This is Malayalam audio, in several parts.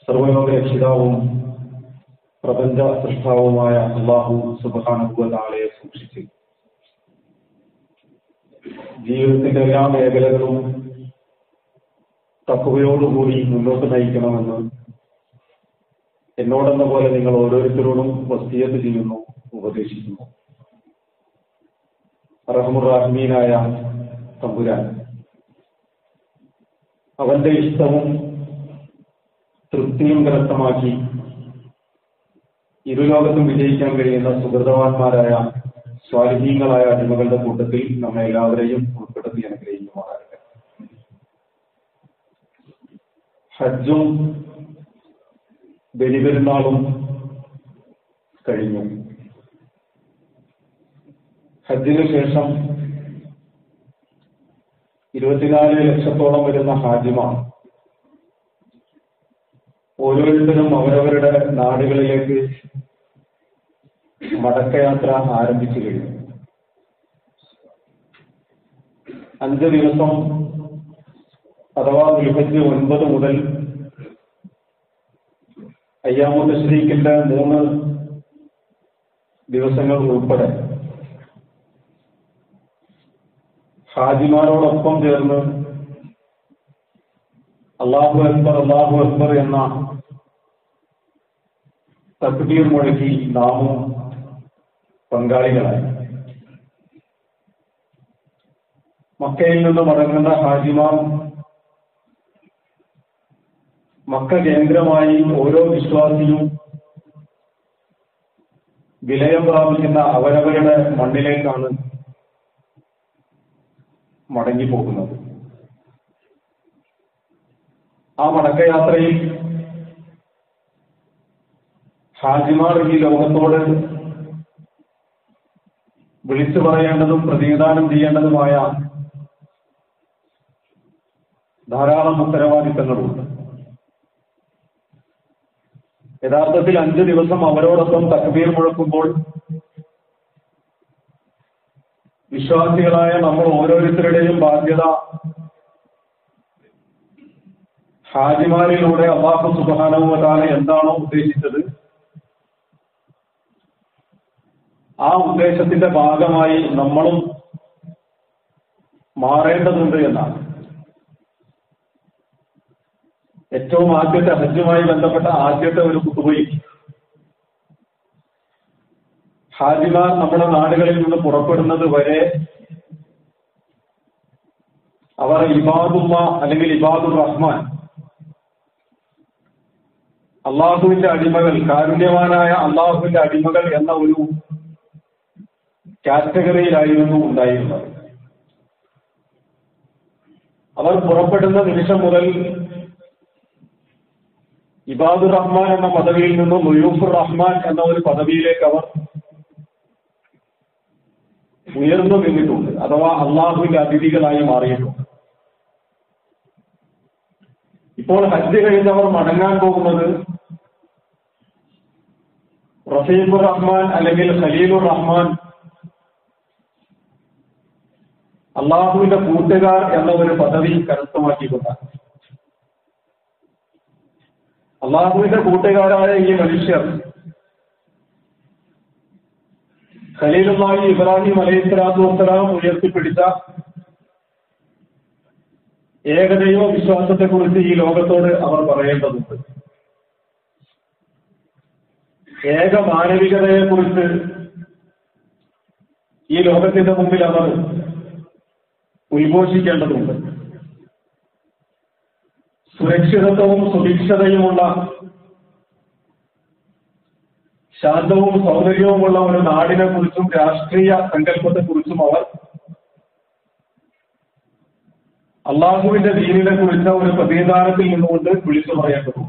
സർവലോക രക്ഷിതാവും പ്രപഞ്ച സൃഷ്ടാവുമായ അള്ളാഹു സുബാനുഭവതാളയെ സൂക്ഷിച്ച് ജീവിതത്തിന്റെ എല്ലാ മേഖലകളും തക്കവയോടുകൂടി മുന്നോട്ട് നയിക്കണമെന്ന് എന്നോടെന്ന പോലെ നിങ്ങൾ ഓരോരുത്തരോടും വസ്തിയത്ത് ചെയ്യുന്നു ഉപദേശിക്കുന്നു റഹമുറാഹ്മീനായ തമ്പുരാൻ അവന്റെ ഇഷ്ടവും തൃപ്തിയും കരസ്ഥമാക്കി ഇരുലോകത്തും വിജയിക്കാൻ കഴിയുന്ന സുഹൃതവാന്മാരായ സ്വാധീനങ്ങളായ അടിമകളുടെ കൂട്ടത്തിൽ നമ്മെ എല്ലാവരെയും ഉൾപ്പെടുത്തി അനുഗ്രഹിക്കുമാറാകട്ടെ ഹജ്ജും ബലിപെരുന്നാളും കഴിഞ്ഞു ഹജ്ജിന് ശേഷം ഇരുപത്തിനാല് ലക്ഷത്തോളം വരുന്ന ഹാജിമാർ ഓരോരുത്തരും അവരവരുടെ നാടുകളിലേക്ക് മടക്കയാത്ര ആരംഭിച്ചു കഴിഞ്ഞു അഞ്ച് ദിവസം അഥവാ ദുൽഹജ്ജ് ഒൻപത് മുതൽ അയ്യാമു തശ്രീഖിന്റെ മൂന്ന് ദിവസങ്ങൾ ഉൾപ്പെടെ ഹാജിമാരോടൊപ്പം ചേർന്ന് അള്ളാഹു അക്ബർ അള്ളാഹു അക്ബർ എന്ന തക്ബീർ മുഴക്കി നാമും പങ്കാളികളായി മക്കയിൽ നിന്ന് മടങ്ങുന്ന ഹാജിമാർ മക്ക കേന്ദ്രമായി ഓരോ വിശ്വാസിയും വിലയം പ്രാപിക്കുന്ന അവരവരുടെ മണ്ണിലേക്കാണ് മടങ്ങിപ്പോകുന്നത് ആ മടക്കയാത്രയിൽ ഹാജിമാർ ഈ ലോകത്തോട് വിളിച്ചു പറയേണ്ടതും പ്രതിനിധാനം ചെയ്യേണ്ടതുമായ ധാരാളം ഉത്തരവാദിത്തങ്ങളുണ്ട് യഥാർത്ഥത്തിൽ അഞ്ചു ദിവസം അവരോടൊപ്പം തക്ബീർ മുഴക്കുമ്പോൾ വിശ്വാസികളായ നമ്മൾ ഓരോരുത്തരുടെയും ബാധ്യത ഹാജിമാരിലൂടെ അള്ളാഹു സുബാനുവതാല എന്താണോ ഉദ്ദേശിച്ചത് ആ ഉദ്ദേശത്തിന്റെ ഭാഗമായി നമ്മളും മാറേണ്ടതുണ്ട് എന്നാണ് ഏറ്റവും ആദ്യത്തെ ഹജ്ജുമായി ബന്ധപ്പെട്ട ആദ്യത്തെ ഒരു കുത്തുപോയി ഹാജിമാർ നമ്മുടെ നാടുകളിൽ നിന്ന് പുറപ്പെടുന്നത് വരെ അവർ ഇബാദുമ്മ അല്ലെങ്കിൽ ഇബാദുർ റഹ്മാൻ അള്ളാഹുവിന്റെ അടിമകൾ കാരുണ്യവാനായ അള്ളാഹുവിന്റെ അടിമകൾ എന്ന ഒരു കാറ്റഗറിയിലായിരുന്നു ഉണ്ടായിരുന്നത് അവർ പുറപ്പെടുന്ന നിമിഷം മുതൽ ഇബാദുർ റഹ്മാൻ എന്ന പദവിയിൽ നിന്നും മുയൂഫുർ റഹ്മാൻ എന്ന ഒരു പദവിയിലേക്ക് അവർ ഉയർന്നു നിന്നിട്ടുണ്ട് അഥവാ അള്ളാഹുവിന്റെ അതിഥികളായി മാറിയിട്ടുണ്ട് ഇപ്പോൾ ഹജ്ജ് കഴിഞ്ഞവർ മടങ്ങാൻ പോകുന്നത് റഫീഖുർ റഹ്മാൻ അല്ലെങ്കിൽ ഖലീലുർ റഹ്മാൻ അള്ളാഹുവിന്റെ കൂട്ടുകാർ എന്ന ഒരു പദവി കരസ്ഥമാക്കിക്കൊണ്ടാണ് അള്ളാഹുവിന്റെ കൂട്ടുകാരായ ഈ മനുഷ്യർ ഖലീലുമായി ഇബ്രാഹിം അലൈഹി സ്വലാത്തു വസ്സലാം ഉയർത്തിപ്പിടിച്ച ഏകദൈവ വിശ്വാസത്തെക്കുറിച്ച് ഈ ലോകത്തോട് അവർ പറയേണ്ടതുണ്ട് ഏക മാനവികതയെക്കുറിച്ച് ഈ ലോകത്തിന്റെ മുമ്പിൽ അവർ ഉദ്ഘോഷിക്കേണ്ടതുണ്ട് സുരക്ഷിതത്വവും സുഭിക്ഷതയുമുള്ള ശാന്തവും സൗന്ദര്യവുമുള്ള ഒരു നാടിനെ കുറിച്ചും രാഷ്ട്രീയ സങ്കല്പത്തെക്കുറിച്ചും അവർ അള്ളാഹുവിന്റെ ദീനിനെ കുറിച്ച ഒരു പ്രതിനിധാനത്തിൽ നിന്നുകൊണ്ട് വിളിച്ചു പറയേണ്ടതുണ്ട്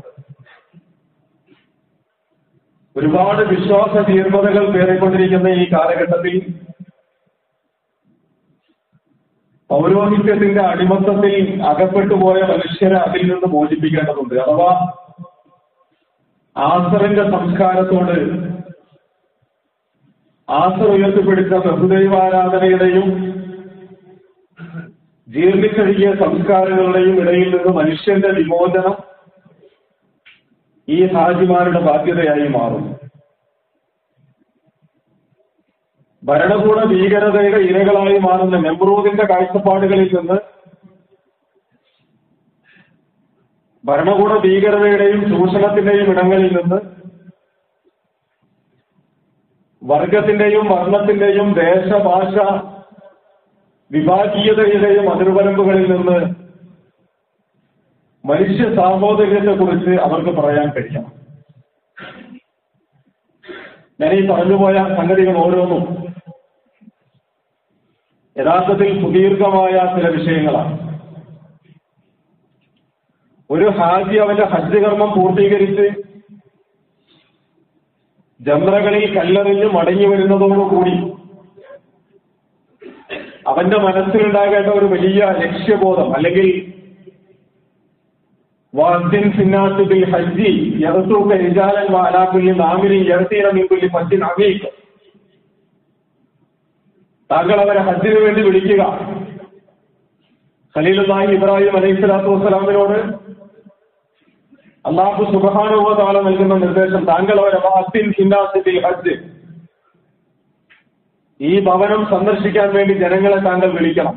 ഒരുപാട് വിശ്വാസ തീർമതകൾ കയറിക്കൊണ്ടിരിക്കുന്ന ഈ കാലഘട്ടത്തിൽ പൗരോഹിത്യത്തിന്റെ അടിമത്തത്തിൽ അകപ്പെട്ടുപോയ മനുഷ്യരെ അതിൽ നിന്ന് മോചിപ്പിക്കേണ്ടതുണ്ട് അഥവാ ആസറിന്റെ സംസ്കാരത്തോട് ആസർ ഉയർത്തിപ്പിടിച്ച ബഹുദൈവാരാധനയുടെയും ജീർണിക്കഴുകിയ സംസ്കാരങ്ങളുടെയും ഇടയിൽ നിന്ന് മനുഷ്യന്റെ വിമോചനം ഈ ഹാജിമാരുടെ ബാധ്യതയായി മാറും ഭരണകൂട ഭീകരതയുടെ ഇരകളായി മാറുന്ന നെമ്രൂദിന്റെ കാഴ്ചപ്പാടുകളിൽ നിന്ന് ഭരണകൂട ഭീകരതയുടെയും ചൂഷണത്തിന്റെയും ഇടങ്ങളിൽ നിന്ന് വർഗത്തിന്റെയും വർണ്ണത്തിന്റെയും ദേശഭാഷ വിഭാഗീയതയുടെയും അതിർവരമ്പുകളിൽ നിന്ന് മനുഷ്യ സാഹോദര്യത്തെക്കുറിച്ച് അവർക്ക് പറയാൻ കഴിയണം ഞാൻ ഈ പറഞ്ഞുപോയ സംഗതികൾ ഓരോന്നും യഥാർത്ഥത്തിൽ സുദീർഘമായ ചില വിഷയങ്ങളാണ് ഒരു ഹാജി അവന്റെ ഹജ്ജ് കർമ്മം പൂർത്തീകരിച്ച് ജമ്രകളിൽ കല്ലെറിഞ്ഞ് മടങ്ങി വരുന്നതോടുകൂടി അവന്റെ മനസ്സിലുണ്ടാകേണ്ട ഒരു വലിയ ലക്ഷ്യബോധം അല്ലെങ്കിൽ വാദ്യൻ സിന്നാത്തുബിൽ ഹജ്ജി യഹസൂക്ക റിജാലൻ വാലാക്കുല്ലി നാമിനി യഹസീന മീൻകുല്ലി പച്ചിൻ അമീക്ക് താങ്കൾ അവരെ ഹജ്ജിന് വേണ്ടി വിളിക്കുക ഖലീലുല്ലാഹി ഇബ്രാഹിം അലൈഹി സ്വലാത്തു വസ്സലാമിനോട് അള്ളാഹു സുബാനുഭവതാല നൽകുന്ന നിർദ്ദേശം താങ്കൾ അവരെ വാദ്യൻ സിന്നാത്തുബിൽ ഹജ്ജ് ഈ ഭവനം സന്ദർശിക്കാൻ വേണ്ടി ജനങ്ങളെ താങ്കൾ വിളിക്കണം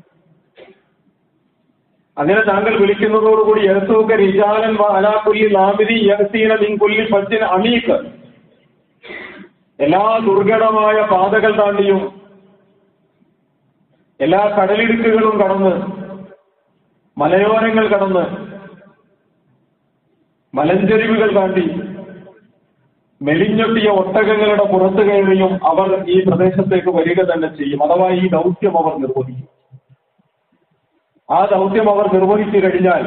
അങ്ങനെ താങ്കൾ വിളിക്കുന്നതോടുകൂടി യഹസൂക്ക റിജാലൻ അലാക്കുല്ലി ലാമിരി യഹസീന മിൻകുല്ലി ഫജ്ജിൻ അമീക്ക് എല്ലാ ദുർഘടമായ പാതകൾ താണ്ടിയും എല്ലാ കടലിടുക്കുകളും കടന്ന് മലയോരങ്ങൾ കടന്ന് മലഞ്ചെരിവുകൾ താണ്ടി മെലിഞ്ഞൊട്ടിയ ഒട്ടകങ്ങളുടെ പുറത്തു കയറിയും അവർ ഈ പ്രദേശത്തേക്ക് വരിക തന്നെ ചെയ്യും അഥവാ ഈ ദൗത്യം അവർ നിർവഹിക്കും ആ ദൗത്യം അവർ നിർവഹിച്ചു കഴിഞ്ഞാൽ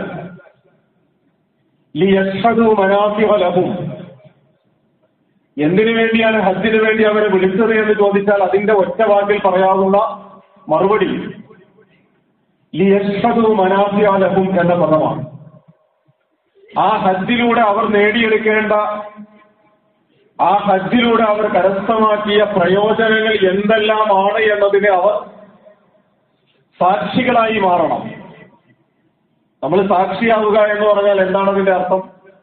ലി യഷ്ഹദു മനാഫിഹലഹും എന്തിനു വേണ്ടിയാണ് ഹജ്ജിന് വേണ്ടി അവരെ വിളിച്ചത് എന്ന് ചോദിച്ചാൽ അതിന്റെ ഒറ്റ വാക്കിൽ പറയാവുന്ന മറുപടി ലി യഷ്ഹദു മനാഫിഹലഹും എന്ന പദമാണ് ആ ഹജ്ജിലൂടെ അവർ നേടിയെടുക്കേണ്ട ആ ഹജ്ജിലൂടെ അവർ കരസ്ഥമാക്കിയ പ്രയോജനങ്ങൾ എന്തെല്ലാമാണ് എന്നതിനെ അവർ സാക്ഷികളായി മാറണം നമ്മൾ സാക്ഷിയാവുക എന്ന് പറഞ്ഞാൽ എന്താണ് അതിന്റെ അർത്ഥം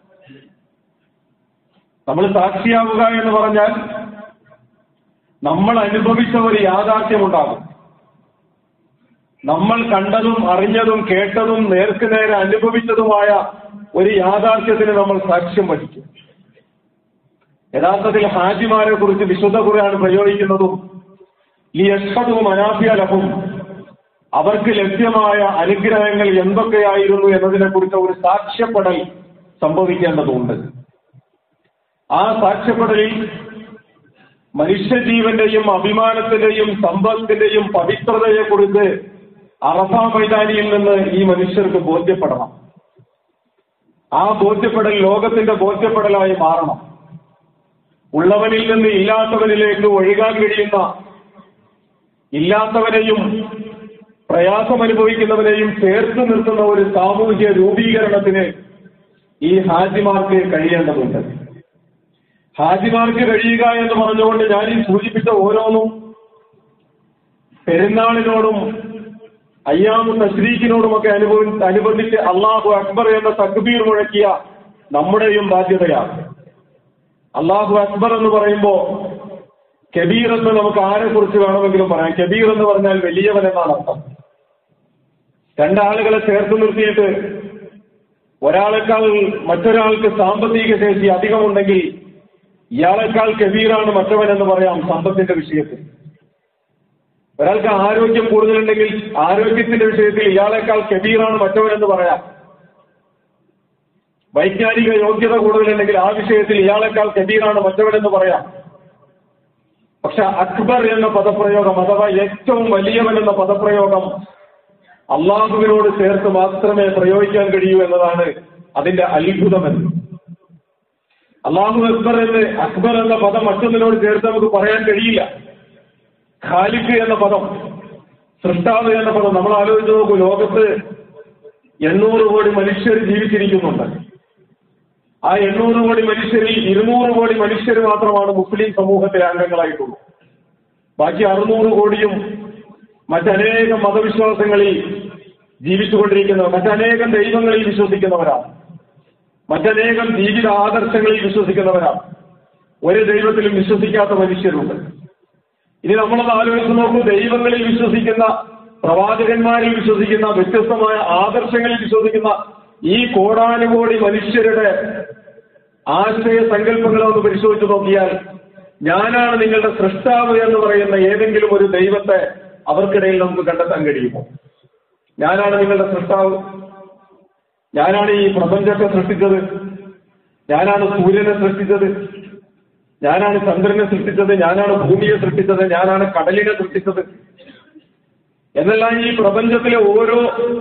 നമ്മൾ സാക്ഷിയാവുക എന്ന് പറഞ്ഞാൽ നമ്മൾ അനുഭവിച്ച ഒരു യാഥാർത്ഥ്യമുണ്ടാകും നമ്മൾ കണ്ടതും അറിഞ്ഞതും കേട്ടതും നേർക്ക് നേരെ അനുഭവിച്ചതുമായ ഒരു യാഥാർത്ഥ്യത്തിന് നമ്മൾ സാക്ഷ്യം വഹിക്കും യഥാർത്ഥത്തിൽ ഹാജിമാരെ കുറിച്ച് വിശുദ്ധ ഖുർആൻ പ്രയോഗിക്കുന്നതും ഈ യഷ്ഹദും അനാഫിയലഹും അവർക്ക് ലഭ്യമായ അനുഗ്രഹങ്ങൾ എന്തൊക്കെയായിരുന്നു എന്നതിനെ കുറിച്ച് ഒരു സാക്ഷ്യപ്പെടൽ സംഭവിക്കേണ്ടതുണ്ട് ആ സാക്ഷ്യപ്പെടലിൽ മനുഷ്യജീവന്റെയും അഭിമാനത്തിന്റെയും സമ്പത്തിന്റെയും പവിത്രതയെക്കുറിച്ച് അറഫ മൈതാനിയിൽ നിന്ന് ഈ മനുഷ്യർക്ക് ബോധ്യപ്പെടണം ആ ബോധ്യപ്പെടൽ ലോകത്തിന്റെ ബോധ്യപ്പെടലായി മാറണം ഉള്ളവനിൽ നിന്ന് ഇല്ലാത്തവനിലേക്ക് ഒഴുകാൻ കഴിയുന്ന ഇല്ലാത്തവനെയും പ്രയാസം അനുഭവിക്കുന്നവനെയും ചേർത്ത് നിർത്തുന്ന ഒരു സാമൂഹ്യ രൂപീകരണത്തിന് ഈ ഹാജിമാർക്ക് കഴിയേണ്ടതുണ്ട് ഹാജിമാർക്ക് കഴിയുക എന്ന് പറഞ്ഞുകൊണ്ട് ഞാൻ ഈ സൂചിപ്പിച്ച ഓരോന്നും പെരുന്നാളിനോടും അയ്യാമു തശ്രീഖിനോടുമൊക്കെ അനുഭവി അനുബന്ധിച്ച് അള്ളാഹു അക്ബർ എന്ന തക്ബീർ മുഴക്കിയ നമ്മുടെയും ബാധ്യതയാണ് അള്ളാഹു അക്ബർ എന്ന് പറയുമ്പോൾ കബീർ എന്ന് നമുക്ക് ആരെ കുറിച്ച് വേണമെങ്കിലും പറയാം കബീർ എന്ന് പറഞ്ഞാൽ വലിയവൻ എന്നാണ് അർത്ഥം രണ്ടാളുകളെ ചേർത്ത് നിർത്തിയിട്ട് ഒരാളെക്കാൾ മറ്റൊരാൾക്ക് സാമ്പത്തിക ശേഷി അധികമുണ്ടെങ്കിൽ ഇയാളെക്കാൾ കബീറാണ് മറ്റവൻ എന്ന് പറയാം സമ്പത്തിന്റെ വിഷയത്തിൽ ഒരാൾക്ക് ആരോഗ്യം കൂടുതലുണ്ടെങ്കിൽ ആരോഗ്യത്തിന്റെ വിഷയത്തിൽ ഇയാളെക്കാൾ കബീറാണ് മറ്റവൻ എന്ന് പറയാം വൈജ്ഞാനിക യോഗ്യത കൂടുതലുണ്ടെങ്കിൽ ആ വിഷയത്തിൽ ഇയാളെക്കാൾ കബീറാണ് മറ്റവൻ എന്ന് പറയാം പക്ഷെ അക്ബർ എന്ന പദപ്രയോഗം അഥവാ ഏറ്റവും വലിയവൻ എന്ന പദപ്രയോഗം അള്ളാഹുവിനോട് ചേർത്ത് മാത്രമേ പ്രയോഗിക്കാൻ കഴിയൂ എന്നതാണ് അതിന്റെ അത്ഭുതമെന്ന് അള്ളാഹു അക്ബർ എന്ന് അക്ബർ എന്ന പദം മറ്റൊന്നിനോട് ചേർത്ത് നമുക്ക് പറയാൻ കഴിയില്ല ഖാലിഖ് എന്ന പദം സൃഷ്ടാവ് എന്ന പദം നമ്മൾ ആലോചിച്ച് നോക്കൂ ലോകത്ത് എണ്ണൂറ് കോടി മനുഷ്യർ ജീവിച്ചിരിക്കുന്നുണ്ട് ആ എണ്ണൂറ് കോടി മനുഷ്യരിൽ ഇരുന്നൂറ് കോടി മനുഷ്യർ മാത്രമാണ് മുസ്ലിം സമൂഹത്തിലെ അംഗങ്ങളായിട്ടുള്ളൂ ബാക്കി അറുന്നൂറ് കോടിയും മറ്റനേകം മതവിശ്വാസങ്ങളിൽ ജീവിച്ചുകൊണ്ടിരിക്കുന്നവർ മറ്റനേകം ദൈവങ്ങളിൽ വിശ്വസിക്കുന്നവരാണ് മറ്റനേകം ജീവിത ആദർശങ്ങളിൽ വിശ്വസിക്കുന്നവരാണ് ഒരു ദൈവത്തിലും വിശ്വസിക്കാത്ത മനുഷ്യരുണ്ട് ഇനി നമ്മളത് ആലോചിച്ച് നോക്കൂ ദൈവങ്ങളിൽ വിശ്വസിക്കുന്ന പ്രവാചകന്മാരിൽ വിശ്വസിക്കുന്ന വ്യത്യസ്തമായ ആദർശങ്ങളിൽ വിശ്വസിക്കുന്ന ഈ കോടാനുകോടി മനുഷ്യരുടെ ആശയ സങ്കല്പങ്ങളെ ഒന്ന് പരിശോധിച്ച് നോക്കിയാൽ ഞാനാണ് നിങ്ങളുടെ സൃഷ്ടാവ് എന്ന് പറയുന്ന ഏതെങ്കിലും ഒരു ദൈവത്തെ അവർക്കിടയിൽ നമുക്ക് കണ്ടെത്താൻ കഴിയുമോ ഞാനാണ് നിങ്ങളുടെ സൃഷ്ടാവ് ഞാനാണ് ഈ പ്രപഞ്ചത്തെ സൃഷ്ടിച്ചത് ഞാനാണ് സൂര്യനെ സൃഷ്ടിച്ചത് ഞാനാണ് ചന്ദ്രനെ സൃഷ്ടിച്ചത് ഞാനാണ് ഭൂമിയെ സൃഷ്ടിച്ചത് ഞാനാണ് കടലിനെ സൃഷ്ടിച്ചത് എന്നെല്ലാം ഈ പ്രപഞ്ചത്തിലെ ഓരോ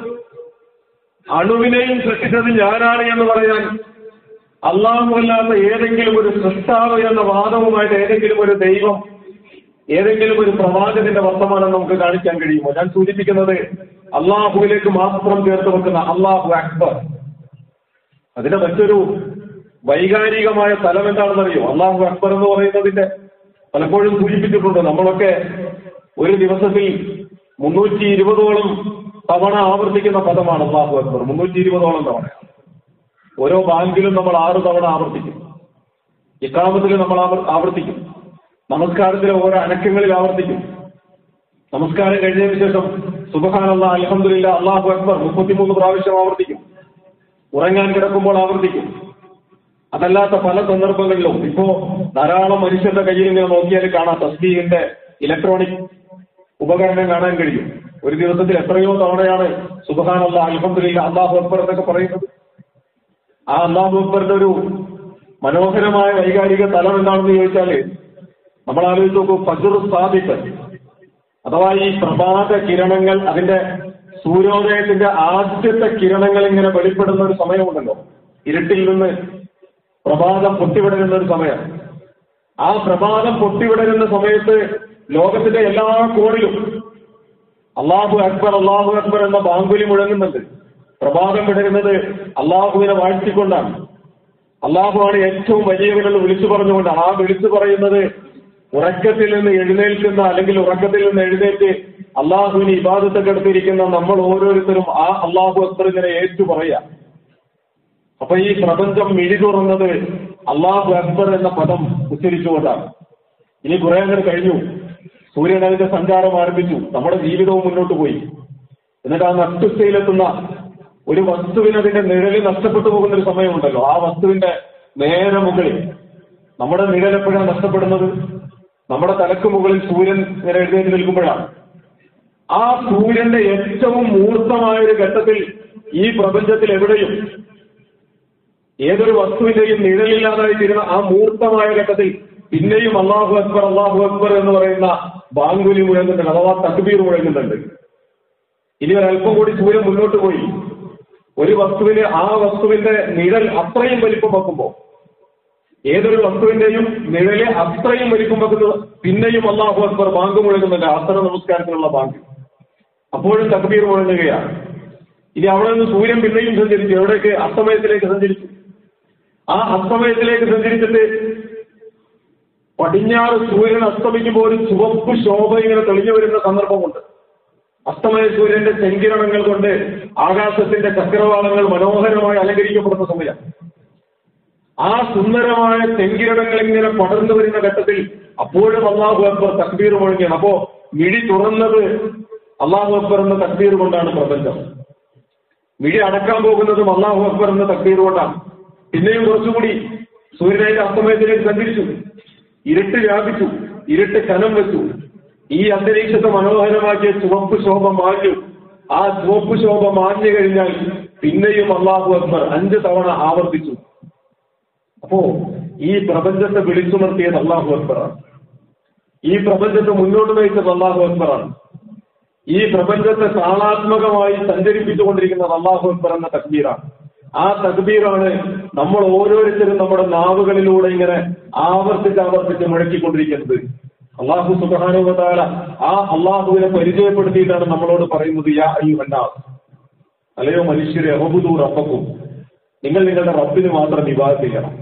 അണുവിനെയും സൃഷ്ടിച്ചത് ഞാനാണ് എന്ന് പറയാൻ അള്ളാഹുവല്ലാത്ത ഏതെങ്കിലും ഒരു സൃഷ്ടാവ് എന്ന വാദവുമായിട്ട് ഏതെങ്കിലും ഒരു ദൈവം ഏതെങ്കിലും ഒരു പ്രവാചകന്റെ വർത്തമാനം നമുക്ക് കാണിക്കാൻ കഴിയുമോ ഞാൻ സൂചിപ്പിക്കുന്നത് അള്ളാഹുവിലേക്ക് മാത്രം ചേർത്ത് വെക്കുന്ന അള്ളാഹു അക്ബർ അതിന്റെ മറ്റൊരു വൈകാരികമായ തലം എന്താണെന്നറിയോ അള്ളാഹു അക്ബർ എന്ന് പറയുന്നതിന്റെ പലപ്പോഴും സൂചിപ്പിച്ചിട്ടുണ്ട് നമ്മളൊക്കെ ഒരു ദിവസത്തിൽ മുന്നൂറ്റി ഇരുപതോളം തവണ ആവർത്തിക്കുന്ന പദമാണ് അള്ളാഹു അക്ബർ മുന്നൂറ്റി ഇരുപതോളം തവണ ഓരോ ബാങ്കിലും നമ്മൾ ആറ് തവണ ആവർത്തിക്കും ഇക്കാമത്തിൽ നമ്മൾ ആവർ- ആവർത്തിക്കും നമസ്കാരത്തിലെ ഓരോ അനക്കങ്ങളിൽ ആവർത്തിക്കും നമസ്കാരം കഴിഞ്ഞതിന് ശേഷം സുബഹാനല്ല അലഹമില്ല അള്ളാഹു അക്ബർ മുപ്പത്തിമൂന്ന് പ്രാവശ്യം ആവർത്തിക്കും ഉറങ്ങാൻ കിടക്കുമ്പോൾ ആവർത്തിക്കും അതല്ലാത്ത പല സന്ദർഭങ്ങളിലും ഇപ്പോ ധാരാളം മനുഷ്യരുടെ കയ്യിൽ ഇങ്ങനെ നോക്കിയാൽ കാണാം തസ്ബീഹിന്റെ ഇലക്ട്രോണിക് ഉപകരണം കാണാൻ കഴിയും ഒരു ദിവസത്തിൽ എത്രയോ തവണയാണ് സുബഹാനല്ല അലഹമില്ല അള്ളാഹു അക്ബർ എന്നൊക്കെ പറയുന്നത് ആ അള്ളാഹു അക്ബറിന്റെ ഒരു മനോഹരമായ വൈകാരിക തലം എന്താണെന്ന് ചോദിച്ചാല് നമ്മൾ ആലോചിച്ച് നോക്കൂ ഫജുർ സാദിഖ് അഥവാ ഈ പ്രഭാത കിരണങ്ങൾ അതിന്റെ സൂര്യോദയത്തിന്റെ ആദ്യത്തെ കിരണങ്ങൾ ഇങ്ങനെ വെളിപ്പെടുന്ന ഒരു സമയമുണ്ടല്ലോ ഇരുട്ടിൽ നിന്ന് പ്രഭാതം പൊട്ടിവിടരുന്ന ഒരു സമയം ആ പ്രഭാതം പൊട്ടിവിടരുന്ന സമയത്ത് ലോകത്തിന്റെ എല്ലാ കോണിലും അള്ളാഹു അക്ബർ അള്ളാഹു അക്ബർ എന്ന ബാങ്കുലി മുഴങ്ങുന്നുണ്ട് പ്രഭാതം വിടരുന്നത് അള്ളാഹുവിനെ വാഴ്ത്തിക്കൊണ്ടാണ് അള്ളാഹുവാണ് ഏറ്റവും വലിയവരെന്ന് വിളിച്ചു പറഞ്ഞുകൊണ്ടാണ് ആ വിളിച്ചു പറയുന്നത് ഉറക്കത്തിൽ നിന്ന് എഴുന്നേൽക്കുന്ന അല്ലെങ്കിൽ ഉറക്കത്തിൽ നിന്ന് എഴുന്നേറ്റ് അള്ളാഹുവിന് ഇബാദത്തൊക്കെ എടുത്തിരിക്കുന്ന നമ്മൾ ഓരോരുത്തരും ആ അള്ളാഹു അക്ബർ ഇങ്ങനെ ഏറ്റു പറയാം അപ്പൊ ഈ പ്രപഞ്ചം മിഴി തുറന്നത് അള്ളാഹു അക്ബർ എന്ന പദം ഉച്ചരിച്ചുകൊണ്ടാണ് ഇനി കുറെ അങ്ങനെ കഴിഞ്ഞു സൂര്യൻ അതിന്റെ സഞ്ചാരം ആരംഭിച്ചു നമ്മുടെ ജീവിതവും മുന്നോട്ട് പോയി എന്നിട്ട് ആ നട്ടുസ്ഥയിലെത്തുന്ന ഒരു വസ്തുവിന് അതിന്റെ നിഴല് നഷ്ടപ്പെട്ടു പോകുന്ന ഒരു സമയമുണ്ടല്ലോ ആ വസ്തുവിന്റെ നേരെ മുകളിൽ നമ്മുടെ നിഴൽ എപ്പോഴാണ് നഷ്ടപ്പെടുന്നത് നമ്മുടെ തലക്ക് മുകളിൽ സൂര്യൻ ഇങ്ങനെ എഴുന്നേറ്റ് നിൽക്കുമ്പോഴാണ് ആ സൂര്യന്റെ ഏറ്റവും മൂർത്തമായ ഒരു ഘട്ടത്തിൽ ഈ പ്രപഞ്ചത്തിൽ എവിടെയും ഏതൊരു വസ്തുവിന്റെയും നിഴലില്ലാതായി തീരുന്ന ആ മൂർത്തമായ ഘട്ടത്തിൽ പിന്നെയും അള്ളാഹു അക്ബർ അള്ളാഹു അക്ബർ എന്ന് പറയുന്ന ബാങ്കുലി മുഴങ്ങുന്നുണ്ട് അഥവാ തക്ബീർ മുഴങ്ങുന്നുണ്ട് ഇനി ഒരല്പം കൂടി സൂര്യൻ മുന്നോട്ട് പോയി ഒരു വസ്തുവിന് ആ വസ്തുവിന്റെ നിഴൽ അത്രയും വലിപ്പം വെക്കുമ്പോൾ ഏതൊരു വസ്തുവിന്റെയും നിഴല് അത്രയും വലിപ്പം വെക്കുന്നത് പിന്നെയും അള്ളാഹു അക്ബർ ബാങ്ക് മുഴങ്ങുന്നുണ്ട് അത്ര നമസ്കാരത്തിനുള്ള ബാങ്ക് അപ്പോഴും തക്ബീർ മുഴങ്ങുകയാണ് ഇനി അവിടെ നിന്ന് സൂര്യൻ പിന്നെയും സഞ്ചരിച്ചു എവിടേക്ക് അസ്തമയത്തിലേക്ക് സഞ്ചരിച്ചു ആ അസ്തമയത്തിലേക്ക് സഞ്ചരിച്ചിട്ട് പടിഞ്ഞാറ് സൂര്യൻ അസ്തമിക്കുമ്പോൾ ഒരു ചുവപ്പ് ശോഭ ഇങ്ങനെ തെളിഞ്ഞു വരുന്ന സന്ദർഭമുണ്ട് അസ്തമയ സൂര്യന്റെ ചെങ്കിരണങ്ങൾ കൊണ്ട് ആകാശത്തിന്റെ ചക്രവാളങ്ങൾ മനോഹരമായി അലങ്കരിക്കപ്പെടുന്ന സമയം ആ സുന്ദരമായ ചെങ്കിരണങ്ങൾ ഇങ്ങനെ പടർന്നു വരുന്ന ഘട്ടത്തിൽ അപ്പോഴും അള്ളാഹു അക്ബർ തക്ബീർ മുഴങ്ങിയാണ് അപ്പോ മിഴി തുറന്നത് അള്ളാഹു അക്ബർ എന്ന തക്ബീർ കൊണ്ടാണ് പ്രപഞ്ചം മിഴി അടക്കാൻ പോകുന്നതും അള്ളാഹു അക്ബർ എന്ന തക്ബീർ കൊണ്ടാണ് പിന്നെയും കുറച്ചുകൂടി സൂര്യനായിട്ട് അസ്തമയത്തിലേക്ക് സഞ്ചരിച്ചു ഇരുട്ട് വ്യാപിച്ചു ഇരുട്ട് കനം വെച്ചു ഈ അന്തരീക്ഷത്തെ മനോഹരമാക്കിയ ചുവപ്പ് ശോഭ മാഞ്ഞു ആ ചുവപ്പ് ശോഭ മാഞ്ഞു കഴിഞ്ഞാൽ പിന്നെയും അള്ളാഹു അക്ബർ അഞ്ച് തവണ ആവർത്തിച്ചു അപ്പോ ഈ പ്രപഞ്ചത്തെ വിളിച്ചുണർത്തിയത് അള്ളാഹു അക്ബറാണ് ഈ പ്രപഞ്ചത്തെ മുന്നോട്ട് നയിച്ചത് അള്ളാഹു അക്ബറാണ് ഈ പ്രപഞ്ചത്തെ താളാത്മകമായി സഞ്ചരിപ്പിച്ചുകൊണ്ടിരിക്കുന്നത് അള്ളാഹു അക്ബർ എന്ന തക്ബീറാണ് ആ തക്ബീറാണ് നമ്മൾ ഓരോരുത്തരും നമ്മുടെ നാവുകളിലൂടെ ഇങ്ങനെ ആവർത്തിച്ച് ആവർത്തിച്ച് മുഴക്കിക്കൊണ്ടിരിക്കുന്നത് അള്ളാഹു സുബാനുവതാല ആ അള്ളാഹുവിനെ പരിചയപ്പെടുത്തിയിട്ടാണ് നമ്മളോട് പറയുന്നത് യാ അയ്യുഹന്നാസ് അല്ലയോ മനുഷ്യരെ അഹബുദൂർ റബ്ബക്കും നിങ്ങൾ നിങ്ങളുടെ റബ്ബിന് മാത്രം വിവാദം ചെയ്യണം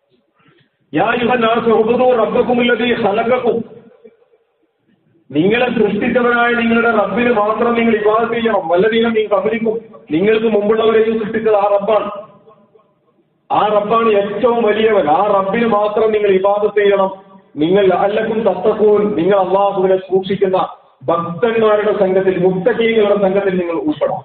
യാ യുഹന്നാസ് അഹബുദൂർ റബ്ബക്കുമില്ലത് ഹലക്കും നിങ്ങളെ സൃഷ്ടിച്ചവനായ നിങ്ങളുടെ റബ്ബിന് മാത്രം നിങ്ങൾ ഇബാദത്ത് ചെയ്യണം വല്ലതീനം നീ കബലിക്കും നിങ്ങൾക്ക് മുമ്പുള്ളവരെയും സൃഷ്ടിച്ചത് ആ റബ്ബാണ് ആ റബ്ബാണ് ഏറ്റവും വലിയവൻ ആ റബ്ബിന് മാത്രം നിങ്ങൾ ഇബാദത്ത് ചെയ്യണം നിങ്ങൾ അല്ലക്കും തത്തക്കൂൻ നിങ്ങൾ അള്ളാഹുവിനെ സൂക്ഷിക്കുന്ന ഭക്തന്മാരുടെ സംഘത്തിൽ മുത്തകീകളുടെ സംഘത്തിൽ നിങ്ങൾ ഉൾപ്പെടാം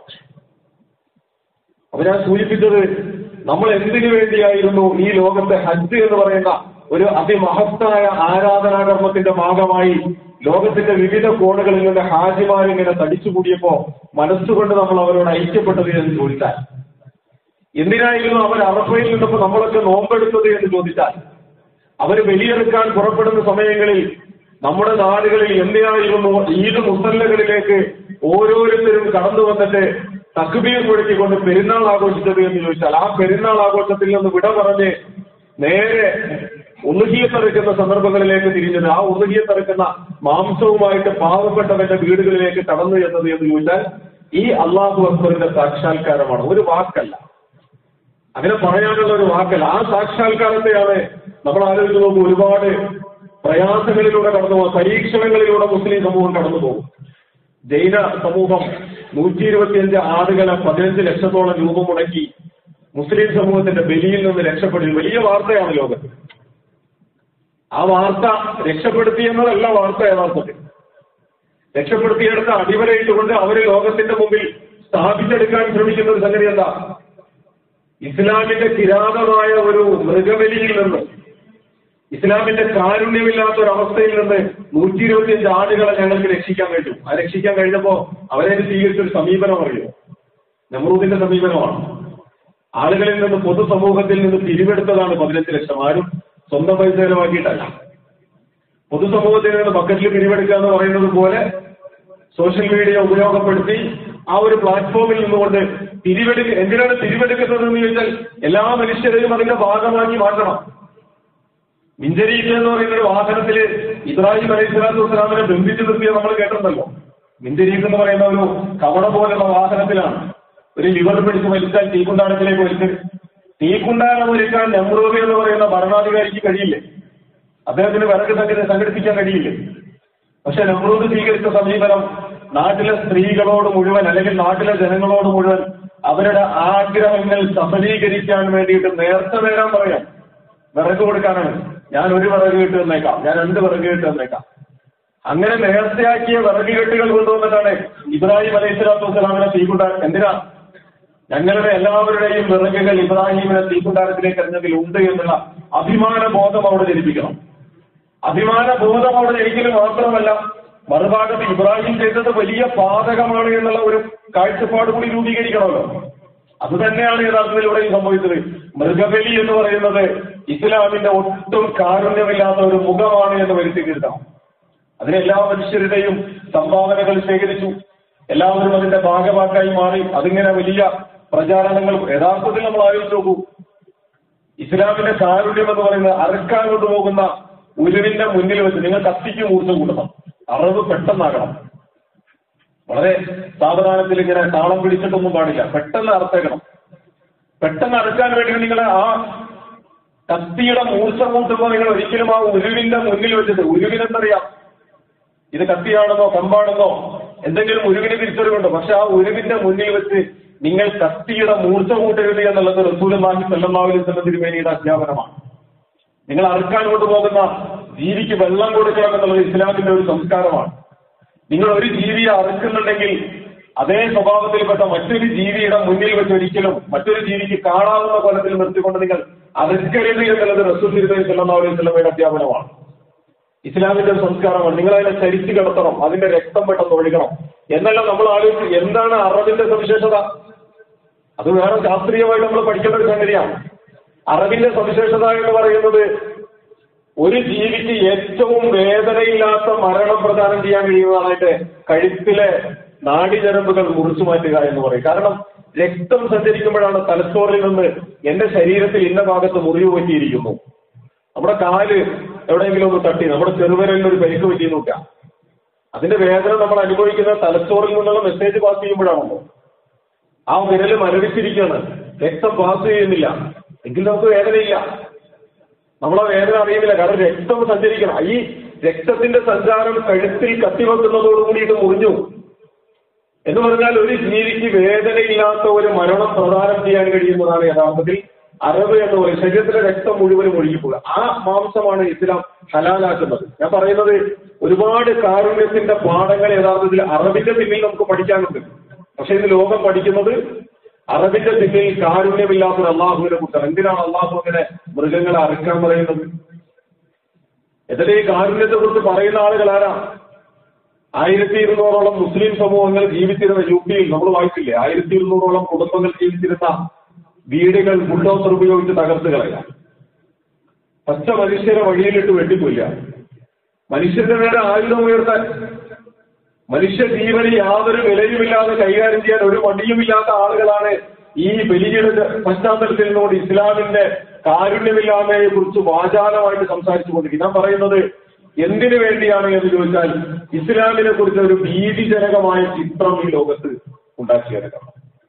അപ്പൊ ഞാൻ സൂചിപ്പിച്ചത് നമ്മൾ എന്തിനു വേണ്ടിയായിരുന്നു ഈ ലോകത്തെ ഹജ്ജ് എന്ന് പറയുന്ന ഒരു അതിമഹത്തായ ആരാധനാകർമ്മത്തിന്റെ ഭാഗമായി ലോകത്തിന്റെ വിവിധ കോണുകളിൽ നിന്ന് ഹാജിമാരിങ്ങനെ തടിച്ചുകൂടിയപ്പോ മനസ്സുകൊണ്ട് നമ്മൾ അവരോട് ഐക്യപ്പെട്ടത് എന്ന് ചോദിച്ചാൽ എന്തിനായിരുന്നു അവർ അറഫയിൽ നിന്നപ്പോ നമ്മളൊക്കെ നോമ്പെടുത്തത് എന്ന് ചോദിച്ചാൽ അവർ വെളിയെടുക്കാൻ പുറപ്പെടുന്ന സമയങ്ങളിൽ നമ്മുടെ നാടുകളിൽ എന്തിനായിരുന്നു ഈദ് മുസല്ലകളിലേക്ക് ഓരോരുത്തരും കടന്നു വന്നിട്ട് തക്ബീർ മുഴക്കിക്കൊണ്ട് പെരുന്നാൾ ആഘോഷിച്ചത് എന്ന് ചോദിച്ചാൽ ആ പെരുന്നാൾ ആഘോഷത്തിൽ നിന്ന് വിട പറഞ്ഞ് നേരെ ഉളുകിയത്തെറുക്കുന്ന സന്ദർഭങ്ങളിലേക്ക് തിരിഞ്ഞത് ആ ഉളുകിയത്തെറുക്കുന്ന മാംസവുമായിട്ട് പാവപ്പെട്ടവന്റെ വീടുകളിലേക്ക് കടന്നു ചെന്നത് എന്ന് ചോദിച്ചാൽ ഈ അള്ളാഹു അക്ബറിന്റെ സാക്ഷാത്കാരമാണ് ഒരു വാക്കല്ല അങ്ങനെ പറയാനുള്ള ഒരു വാക്കല്ല ആ സാക്ഷാത്കാരത്തെയാണ് നമ്മൾ ആലോചിച്ച് നോക്കും ഒരുപാട് പ്രയാസങ്ങളിലൂടെ കടന്നു പോകും പരീക്ഷണങ്ങളിലൂടെ മുസ്ലിം സമൂഹം കടന്നു പോകും ജൈന സമൂഹം നൂറ്റി ഇരുപത്തിയഞ്ച് ആടുകളെ പതിനഞ്ച് ലക്ഷത്തോളം രൂപ മുടക്കി മുസ്ലിം സമൂഹത്തിന്റെ ബലിയിൽ നിന്ന് രക്ഷപ്പെടുത്തി വലിയ വാർത്തയാണ് ലോകത്ത് ആ വാർത്ത രക്ഷപ്പെടുത്തിയെന്നതല്ല വാർത്ത യഥാർത്ഥത്തിൽ രക്ഷപ്പെടുത്തിയെടുത്ത് അടിവരയിട്ടുകൊണ്ട് അവര് ലോകത്തിന്റെ മുമ്പിൽ സ്ഥാപിച്ചെടുക്കാൻ ശ്രമിക്കുന്ന ഒരു സംഗതി എന്താ ഇസ്ലാമിന്റെ കിരാതമായ ഒരു മൃഗബലിയിൽ നിന്ന് ഇസ്ലാമിന്റെ കാരുണ്യമില്ലാത്ത ഒരു അവസ്ഥയിൽ നിന്ന് നൂറ്റി ഇരുപത്തിയഞ്ച് ആടുകളെ ഞങ്ങൾക്ക് രക്ഷിക്കാൻ കഴിഞ്ഞു ആ രക്ഷിക്കാൻ കഴിഞ്ഞപ്പോ അവരെ സ്വീകരിച്ച ഒരു സമീപനം അറിയോ നമ്രൂദിന്റെ സമീപനമാണ് ആളുകളിൽ നിന്ന് പൊതുസമൂഹത്തിൽ നിന്ന് പിരിവെടുത്തതാണ് പതിനഞ്ച് ലക്ഷം ആരും സ്വന്തം പൈസ ചെലവാക്കിയിട്ടല്ല പൊതുസമൂഹത്തിൽ നിന്ന് ബക്കറ്റിൽ പിരിവെടുക്കുക എന്ന് പറയുന്നത് പോലെ സോഷ്യൽ മീഡിയ ഉപയോഗപ്പെടുത്തി ആ ഒരു പ്ലാറ്റ്ഫോമിൽ നിന്നുകൊണ്ട് പിരിവെടുക്ക എന്തിനാണ് പിരിവെടുക്കുന്നത് എന്ന് ചോദിച്ചാൽ എല്ലാ മനുഷ്യരെയും അതിന്റെ ഭാഗമാക്കി മാറ്റണം മിഞ്ചരീക്ക് എന്ന് പറയുന്ന ഒരു വാഹനത്തിൽ ഇബ്രാഹിം അലൈഹി സ്വലാത്തു വസ്സലാമിനെ ബന്ധിച്ചു നിർത്തിയ നമ്മൾ കേട്ടിട്ടുണ്ടല്ലോ മിഞ്ചരീക്ക് എന്ന് പറയുന്ന ഒരു കവട പോലുള്ള വാഹനത്തിലാണ് ഒരു ലിവർ പിടിച്ച് വലിച്ചാൽ തീക്കുണ്ടാരത്തിലേക്ക് വലിച്ച് തീക്കുണ്ടാരം ഒരുക്കാൻ നെമ്രൂബി എന്ന് പറയുന്ന ഭരണാധികാരിക്ക് കഴിയില്ലേ അദ്ദേഹത്തിന് വിറക് സംഘ- സംഘടിപ്പിക്കാൻ കഴിയില്ലേ പക്ഷെ നെഹ്റൂദ് സ്വീകരിച്ച സമീപനം നാട്ടിലെ സ്ത്രീകളോട് മുഴുവൻ അല്ലെങ്കിൽ നാട്ടിലെ ജനങ്ങളോട് മുഴുവൻ അവരുടെ ആഗ്രഹങ്ങൾ സഫലീകരിക്കാൻ വേണ്ടിയിട്ട് നേരത്തെ വരാൻ പറയാം വിറക് കൊടുക്കാനാണ് ഞാൻ ഒരു വിറക് കിട്ട് തന്നേക്കാം ഞാൻ രണ്ട് വിറക് കിട്ട് തന്നേക്കാം അങ്ങനെ നേരത്തെയാക്കിയ വിറക് കെട്ടുകൾ കൊണ്ടുവന്നിട്ടാണ് ഇബ്രാഹിം അലൈഹി സ്വലാത്തു വസ്സലാമിനെ തീക്കുണ്ടാ എന്തിനാ ഞങ്ങളുടെ എല്ലാവരുടെയും വിറകുകൾ ഇബ്രാഹിമിനെ തീക്കുണ്ടാരത്തിലേക്ക് എറിഞ്ഞതിൽ ഉണ്ട് എന്നുള്ള അഭിമാന ബോധം അവിടെ ജനിപ്പിക്കണം അഭിമാന ബോധം അവിടെ ജനിക്കൽ മാത്രമല്ല മറുഭാഗത്ത് ഇബ്രാഹിം ചെയ്തത് വലിയ പാതകമാണ് എന്നുള്ള ഒരു കാഴ്ചപ്പാട് കൂടി രൂപീകരിക്കണമല്ലോ അത് തന്നെയാണ് യഥാർത്ഥത്തിൽ ഇവിടെ സംഭവിച്ചത് മൃഗബലി എന്ന് പറയുന്നത് ഇസ്ലാമിന്റെ ഒട്ടും കാരുണ്യമില്ലാത്ത ഒരു മുഖമാണ് എന്ന് വരുത്തി തീർക്കണം അതിന് എല്ലാ മനുഷ്യരുടെയും സംഭാവനകൾ ശേഖരിച്ചു എല്ലാവരും അതിന്റെ ഭാഗമാക്കായി മാറി അതിങ്ങനെ വലിയ പ്രചാരണങ്ങൾ യഥാർത്ഥത്തിൽ നമ്മൾ ആലോചിച്ച് നോക്കൂ ഇസ്ലാമിന്റെ കാരുണ്യം എന്ന് പറയുന്നത് അറുക്കാൻ കൊണ്ടുപോകുന്ന ഉരുവിന്റെ മുന്നിൽ വെച്ച് നിങ്ങൾ കത്തിക്ക് ഊർജ്ജം കൂട്ടണം അറിവ് പെട്ടെന്നാകണം വളരെ സാവധാനത്തിൽ ഇങ്ങനെ താളം പിടിച്ചിട്ടൊന്നും പാടില്ല പെട്ടെന്ന് അറുത്തേക്കണം പെട്ടെന്ന് അറുക്കാൻ വേണ്ടി നിങ്ങൾ ആ കത്തിയുടെ മൂർച്ച കൂട്ടുമ്പോൾ നിങ്ങൾ ഒരിക്കലും ആ ഉരുവിന്റെ മുന്നിൽ വെച്ചിട്ട് ഉരുവിനെന്തറിയാം ഇത് കത്തിയാണെന്നോ കമ്പാണെന്നോ എന്തെങ്കിലും ഉരുവിന് തിരിച്ചറിവുണ്ടോ പക്ഷെ ആ ഉരുവിന്റെ മുന്നിൽ വെച്ച് നിങ്ങൾ കത്തിയുടെ മൂർച്ച കൂട്ടരുത് എന്നുള്ളത് റസൂലി സല്ലാഹുലി സ്വലം തിരുമേനിയുടെ അധ്യാപനമാണ് നിങ്ങൾ അറുക്കാൻ കൊണ്ടുപോകുന്ന ജീവിക്ക് വെള്ളം കൊടുക്കണം എന്നുള്ളത് ഇസ്ലാമിന്റെ ഒരു സംസ്കാരമാണ് നിങ്ങൾ ഒരു ജീവിയെ അറുക്കുന്നുണ്ടെങ്കിൽ അതേ സ്വഭാവത്തിൽപ്പെട്ട മറ്റൊരു ജീവിയുടെ മുന്നിൽ വെച്ച് ഒരിക്കലും മറ്റൊരു ജീവിക്ക് കാണാവുന്ന കൊലത്തിൽ നിർത്തിക്കൊണ്ട് നിങ്ങൾ അറുക്കരുത് എന്നുള്ളത് റസൂൽ തിരുമേനി സല്ലാഹുലി സ്വലമയുടെ അധ്യാപനമാണ് ഇസ്ലാമിന്റെ ഒരു സംസ്കാരമാണ് നിങ്ങൾ അതിനെ ചരിച്ചു കിടത്തണം അതിന്റെ രക്തം പെട്ടെന്ന് ഒഴുകണം എന്നല്ല നമ്മൾ ആലോചിച്ച് എന്താണ് അറബിന്റെ സവിശേഷത അത് വേറെ ശാസ്ത്രീയമായിട്ട് നമ്മൾ പഠിക്കേണ്ട ഒരു സംഗതിയാണ് അറബിന്റെ സവിശേഷത എന്ന് പറയുന്നത് ഒരു ജീവിക്ക് ഏറ്റവും വേദനയില്ലാത്ത മരണം പ്രദാനം ചെയ്യാൻ കഴിയുന്നതായിട്ട് കഴുത്തിലെ നാടിഞരമ്പുകൾ മുറിച്ചു മാറ്റുക എന്ന് പറയും കാരണം രക്തം സഞ്ചരിക്കുമ്പോഴാണ് തലച്ചോറിൽ നിന്ന് എന്റെ ശരീരത്തിൽ ഇന്ന ഭാഗത്ത് മുറിവ് പറ്റിയിരിക്കുന്നു നമ്മുടെ കാല് എവിടെയെങ്കിലും ഒന്ന് തട്ടി നമ്മുടെ ചെറുവിരലിൽ ഒരു പരിക്ക് പറ്റി നോക്കാം അതിന്റെ വേദന നമ്മൾ അനുഭവിക്കുന്ന തലച്ചോറിൽ നിന്നുള്ള മെസ്സേജ് പാസ് ചെയ്യുമ്പോഴാണല്ലോ ആ വിരല് മരവിച്ചിരിക്കുകയാണ് രക്തം പാസ് ചെയ്യുന്നില്ല എങ്കിൽ നമുക്ക് വേദനയില്ല നമ്മളെ വേദന അറിയുന്നില്ല കാരണം രക്തം സഞ്ചരിക്കണം ഈ രക്തത്തിന്റെ സഞ്ചാരം കഴുത്തിൽ കത്തിവെക്കുന്നതോടുകൂടി ഇത് മുറിഞ്ഞു എന്ന് പറഞ്ഞാൽ ഒരു ജീവിക്ക് വേദനയില്ലാത്ത ഒരു മരണം പ്രദാനം ചെയ്യാൻ കഴിയുന്നതാണ് യഥാർത്ഥത്തിൽ അറവ് എന്ന് പറയും ശരീരത്തിലെ രക്തം മുഴുവനും ഒഴുകിപ്പോകുക ആ മാംസമാണ് ഇസ്ലാം ഹലാലാക്കുന്നത് ഞാൻ പറയുന്നത് ഒരുപാട് കാരുണ്യത്തിന്റെ പാഠങ്ങൾ യഥാർത്ഥത്തിൽ അറബിന്റെ പിന്നിൽ നമുക്ക് പഠിക്കാനുണ്ട് പക്ഷെ ഇന്ന് ലോകം പഠിക്കുന്നത് അറബിന്റെ പിന്നിൽ കാരുണ്യമില്ലാത്തൊരു അള്ളാഹുവിനെ കുറിച്ചാണ് എന്തിനാണ് അള്ളാഹു അങ്ങനെ മൃഗങ്ങളെ അറുക്കാൻ പറയുന്നത് എന്നിട്ട് ഈ കാരുണ്യത്തെ കുറിച്ച് പറയുന്ന ആളുകൾ ആരാ ആയിരത്തി ഇരുന്നൂറോളം മുസ്ലിം സമൂഹങ്ങൾ ജീവിച്ചിരുന്ന യു പിയിൽ നമ്മൾ വായിച്ചില്ലേ ആയിരത്തി ഇരുന്നൂറോളം കുടുംബങ്ങൾ ജീവിച്ചിരുന്ന വീടുകൾ ബുൾഡോസർ ഉപയോഗിച്ച് തകർത്ത് കളയാം പച്ച മനുഷ്യരെ വഴിയിലിട്ട് വെട്ടിക്കൊല്ല മനുഷ്യന്റെ നേരെ ആയുധം ഉയർത്താൻ മനുഷ്യ ജീവന് യാതൊരു വിലയുമില്ലാതെ കൈകാര്യം ചെയ്യാൻ ഒരു മടിയുമില്ലാത്ത ആളുകളാണ് ഈ ബലിയുടെ പശ്ചാത്തലത്തിൽ നിന്നുകൊണ്ട് ഇസ്ലാമിന്റെ കാരുണ്യമില്ലായ്മയെ കുറിച്ച് വാചാലമായിട്ട് സംസാരിച്ചു കൊണ്ടിരിക്കുന്നത് ഞാൻ പറയുന്നത് എന്തിനു വേണ്ടിയാണ് എന്ന് ചോദിച്ചാൽ ഇസ്ലാമിനെ കുറിച്ച് ഒരു ഭീതിജനകമായ ചിത്രം ഈ ലോകത്ത് ഉണ്ടാക്കിയെടുക്കണം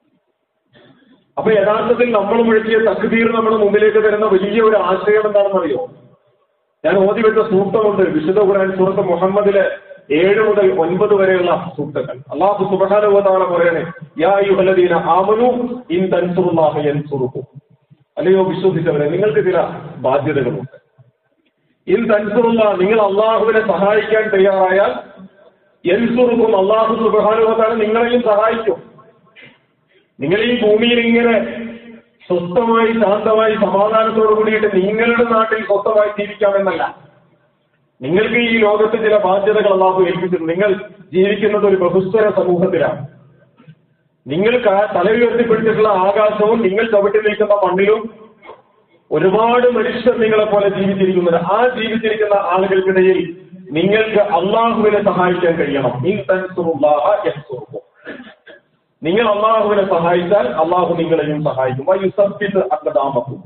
അപ്പൊ യഥാർത്ഥത്തിൽ നമ്മൾ മുഴക്കിയ തക്ബീർ നമ്മുടെ മുമ്പിലേക്ക് തരുന്ന വലിയ ഒരു ആശയം എന്താണെന്നറിയോ ഞാൻ ഓതി വെച്ച സൂക്തമുണ്ട് വിശുദ്ധ ഖുർആൻ സൂറത്ത് മുഹമ്മദിലെ ഏഴ് മുതൽ ഒൻപത് വരെയുള്ള സൂക്തങ്ങൾ അള്ളാഹു സുബഹാനുവതാണ് പറയണേ യാ യുഹലദീന ആമനു ഇൻ തൻസുറുല്ലാഹ യൻസുറുഹു അല്ലയോ വിശ്വസിച്ചവരെ നിങ്ങൾക്ക് ചില ബാധ്യതകളുണ്ട് ഇൻ തൻസുറുള്ള നിങ്ങൾ അള്ളാഹുവിനെ സഹായിക്കാൻ തയ്യാറായാൽ യൻസുറുക്കും അള്ളാഹു സുബഹാനുവത്താണ് നിങ്ങളെയും സഹായിക്കും നിങ്ങൾ ഈ ഭൂമിയിൽ ഇങ്ങനെ സ്വസ്ഥമായി ശാന്തമായി സമാധാനത്തോടു കൂടിയിട്ട് നിങ്ങളുടെ നാട്ടിൽ സ്വസ്ഥമായി ജീവിക്കാമെന്നല്ല നിങ്ങൾക്ക് ഈ ലോകത്ത് ചില ബാധ്യതകൾ അള്ളാഹു ഏൽപ്പിച്ചിട്ടുണ്ട് നിങ്ങൾ ജീവിക്കുന്നത് ഒരു ബഹുസ്വര സമൂഹത്തിലാണ് നിങ്ങൾ ക- തല ഉയർത്തിപ്പിടിച്ചിട്ടുള്ള ആകാശവും നിങ്ങൾ ചവിട്ടി നിൽക്കുന്ന മണ്ണിലും ഒരുപാട് മനുഷ്യർ നിങ്ങളെ പോലെ ജീവിച്ചിരിക്കുന്നുണ്ട് ആ ജീവിച്ചിരിക്കുന്ന ആളുകൾക്കിടയിൽ നിങ്ങൾക്ക് അള്ളാഹുവിനെ സഹായിക്കാൻ കഴിയണം ഇൻ തൻസുറുല്ലാഹ യൻസുറുക്കും നിങ്ങൾ അള്ളാഹുവിനെ സഹായിച്ചാൽ അള്ളാഹു നിങ്ങളെയും സഹായിക്കും വയുസബിത്ത് അക്കദാമക്കും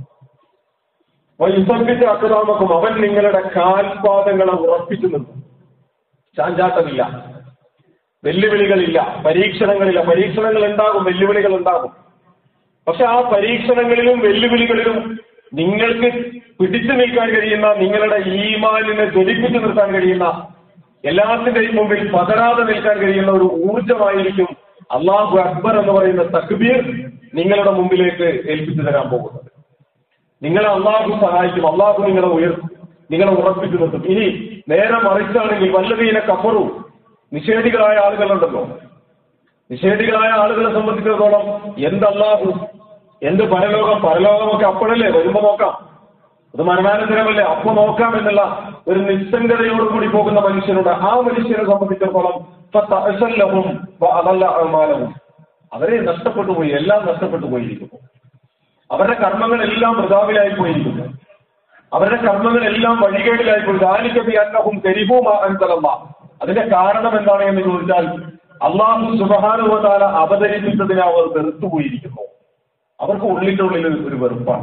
വയുസബിത്ത് അക്കദാമക്കും അവൻ നിങ്ങളുടെ കാൽപാദങ്ങളെ ഉറപ്പിച്ചു നിർത്തും ചാഞ്ചാട്ടമില്ല വെല്ലുവിളികളില്ല പരീക്ഷണങ്ങളില്ല പരീക്ഷണങ്ങൾ ഉണ്ടാകും വെല്ലുവിളികൾ ഉണ്ടാകും പക്ഷെ ആ പരീക്ഷണങ്ങളിലും വെല്ലുവിളികളിലും നിങ്ങൾക്ക് പിടിച്ചു നിൽക്കാൻ കഴിയുന്ന നിങ്ങളുടെ ഈമാനിനെ ജ്വലിപ്പിച്ചു നിർത്താൻ കഴിയുന്ന എല്ലാത്തിന്റെയും മുമ്പിൽ പതരാതെ നിൽക്കാൻ കഴിയുന്ന ഒരു ഊർജമായിരിക്കും അള്ളാഹു അക്ബർ എന്ന് പറയുന്ന തക്ബീർ നിങ്ങളുടെ മുമ്പിലേക്ക് ഏൽപ്പിച്ചു തരാൻ പോകുന്നത് നിങ്ങളെ അള്ളാഹു സഹായിക്കും അള്ളാഹു നിങ്ങളെ ഉയർത്തും നിങ്ങളെ ഉറപ്പിച്ചു നിർത്തും ഇനി നേരെ മറിച്ചാണെങ്കിൽ വല്ലതീനെ കഫറു നിഷേധികളായ ആളുകളുണ്ടല്ലോ നിഷേധികളായ ആളുകളെ സംബന്ധിച്ചിടത്തോളം എന്ത് അള്ളാഹു എന്ത് പരലോകം പരലോകമൊക്കെ അപ്പോഴല്ലേ വരുമ്പോ നോക്കാം അത് മരണാനന്തരമല്ലേ അപ്പൊ നോക്കാം എന്നുള്ള ഒരു നിസ്സംഗതയോടുകൂടി പോകുന്ന മനുഷ്യനുണ്ട് ആ മനുഷ്യനെ സംബന്ധിച്ചിടത്തോളം ഫതഅസല്ലഹും വഅദല്ല അഅ്മാലഹും. അവരെ നഷ്ടപ്പെട്ടു പോയി എല്ലാം നഷ്ടപ്പെട്ടു പോയിരിക്കുന്നു അവരുടെ കർമ്മങ്ങളെല്ലാം വൃതാവിലായി പോയിരിക്കുന്നു അവരുടെ കർമ്മങ്ങളെല്ലാം വഴികേടിലായി പോയി ദാലിക്കബി അന്നഹും കരിഹൂമ അൻസലല്ല അതിന്റെ കാരണം എന്താണ് എന്ന് ചോദിച്ചാൽ അള്ളാഹു സുബഹാനുവതാല അവതരിപ്പിച്ചതിനെ അവർ വെറുത്തുപോയിരിക്കുന്നു അവർക്ക് ഉള്ളിന്റെ ഉള്ളിൽ ഒരു വെറുപ്പാണ്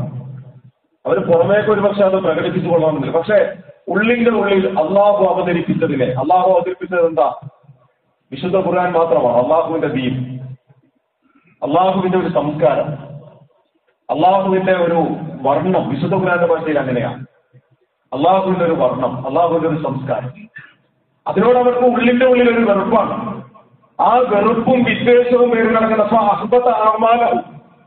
അവർ പുറമേക്ക് ഒരു പക്ഷെ അത് പ്രകടിപ്പിച്ചു കൊള്ളണമെന്നില്ല പക്ഷെ ഉള്ളിന്റെ ഉള്ളിൽ അള്ളാഹു അവതരിപ്പിച്ചതിനെ അള്ളാഹു അവതരിപ്പിച്ചത് എന്താ വിശുദ്ധ ഖുർആൻ മാത്രമാണ് അള്ളാഹുവിന്റെ ദീൻ അള്ളാഹുവിന്റെ ഒരു സംസ്കാരം അള്ളാഹുവിന്റെ ഒരു വർണ്ണം വിശുദ്ധ ഖുർആന്റെ ഭാഷയിൽ അങ്ങനെയാണ് അള്ളാഹുവിന്റെ ഒരു വർണ്ണം അള്ളാഹുവിന്റെ ഒരു സംസ്കാരം അതിനോട് അവർക്ക് ഉള്ളിന്റെ ഉള്ളിൽ ഒരു വെറുപ്പാണ് ആ വെറുപ്പും വിദ്വേഷവും പേര് നടക്കുന്ന അഹ്ബത്ത് ആമാലവും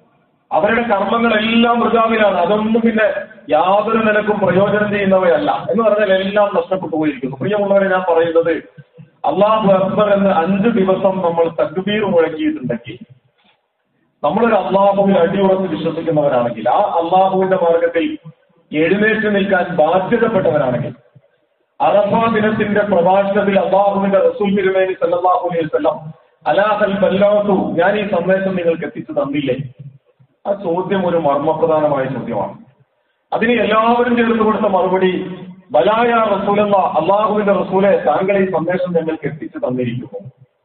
അവരുടെ കർമ്മങ്ങളെല്ലാം വൃതാവിലാണ് അതൊന്നും പിന്നെ യാതൊരു നിലക്കും പ്രയോജനം ചെയ്യുന്നവയല്ല എന്ന് പറഞ്ഞാൽ എല്ലാം നഷ്ടപ്പെട്ടു പോയിരിക്കുന്നു പ്രിയമുള്ളവരെ ഞാൻ പറയുന്നത് അള്ളാഹു അക്ബർ എന്ന് അഞ്ച് ദിവസം നമ്മൾ തക്ബീർ മുഴക്കിയിട്ടുണ്ടെങ്കിൽ നമ്മളൊരു അള്ളാഹുവിൽ അടിയുറച്ച് വിശ്വസിക്കുന്നവരാണെങ്കിൽ ആ അള്ളാഹുവിന്റെ മാർഗത്തിൽ എഴുന്നേറ്റ് നിൽക്കാൻ ബാധ്യതപ്പെട്ടവരാണെങ്കിൽ അറഫ ദിനത്തിന്റെ പ്രഭാഷണത്തിൽ അള്ളാഹുവിന്റെ റസൂൽ തിരുമേനി സല്ലല്ലാഹു അലൈഹി വസല്ലം അലാഹൽ ബല്ലാത്തു ഞാൻ ഈ സന്ദേശം നിങ്ങൾക്ക് എത്തിച്ചു തന്നില്ലേ ആ ചോദ്യം ഒരു മർമ്മപ്രധാനമായ ചോദ്യമാണ് അതിന് എല്ലാവരും ചേർന്ന് കൊടുത്ത മറുപടി ബലായ റസൂലല്ല അള്ളാഹുവിന്റെ റസൂലെ താങ്കൾ ഈ സന്ദേശം ഞങ്ങൾക്ക് എത്തിച്ചു തന്നിരിക്കുന്നു